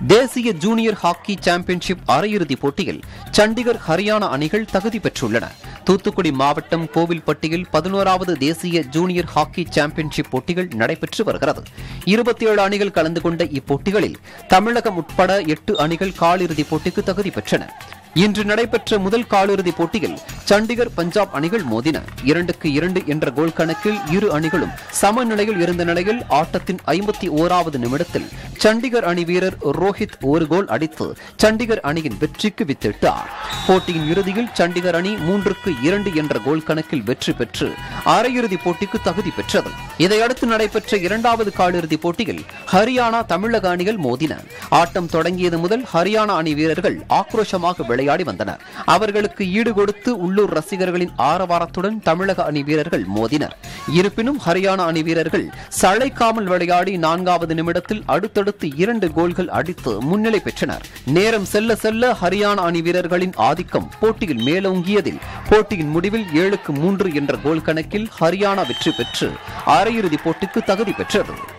தேசிய junior hockey championship அரையிறுதிப் போட்டியில் சண்டிகர் ஹரியானா அணிகள் தகுதி பெற்றுள்ளன தூத்துக்குடி மாவட்டம் கோவில்பட்டியில் பதினோராவது தேசிய ஜூனியர் ஹாக்கி சாம்பியன்ஷிப் போட்டிகள் நடைபெற்று வருகிறது இருபத்தி ஏழு அணிகள் கலந்து கொண்ட இப்போட்டிகளில் தமிழகம் உட்பட எட்டு அணிகள் காலிறுதிப் போட்டிக்கு தகுதி பெற்றன இன்று நடைபெற்ற முதல் காலிறுதிப் போட்டியில் சண்டிகர் பஞ்சாப் அணிகள் மோதின இரண்டுக்கு இரண்டு என்ற கோல் கணக்கில் இரு அணிகளும் சமநிலையில் இருந்த நிலையில் ஆட்டத்தின் ஐம்பத்தி ஓராவது நிமிடத்தில் சண்டிகர் அணி வீரர் ரோஹித் ஒரு கோல் அடித்து சண்டிகர் அணியின் வெற்றிக்கு வித்திட்டார் போட்டியின் இறுதியில் சண்டிகர் அணி மூன்றுக்கு இரண்டு என்ற கோல் கணக்கில் வெற்றி பெற்று அரையிறுதிப் போட்டிக்கு தகுதி பெற்றது இதையடுத்து நடைபெற்ற இரண்டாவது காலிறுதிப் போட்டியில் ஹரியானா தமிழக அணிகள் மோதின ஆட்டம் தொடங்கியது முதல் ஹரியானா அணி வீரர்கள் ஆக்ரோஷமாக விளையாடி வந்தனர் அவர்களுக்கு ஈடு கொடுத்து உள்ளூர் ரசிகர்களின் ஆரவாரத்துடன் தமிழக அணி வீரர்கள் மோதினர் இருப்பினும் ஹரியானா அணி வீரர்கள் சளைக்காமல் விளையாடி நான்காவது நிமிடத்தில் அடுத்தடுத்து இரண்டு கோல்கள் அடித்து முன்னிலை பெற்றனர் நேரம் செல்ல செல்ல ஹரியானா அணி வீரர்களின் ஆதிக்கம் போட்டியில் மேலோங்கியதில் போட்டியின் முடிவில் ஏழுக்கு மூன்று என்ற கோல் கணக்கில் ஹரியானா வெற்றி பெற்று அரையிறுதிப் போட்டிக்கு தகுதி பெற்றது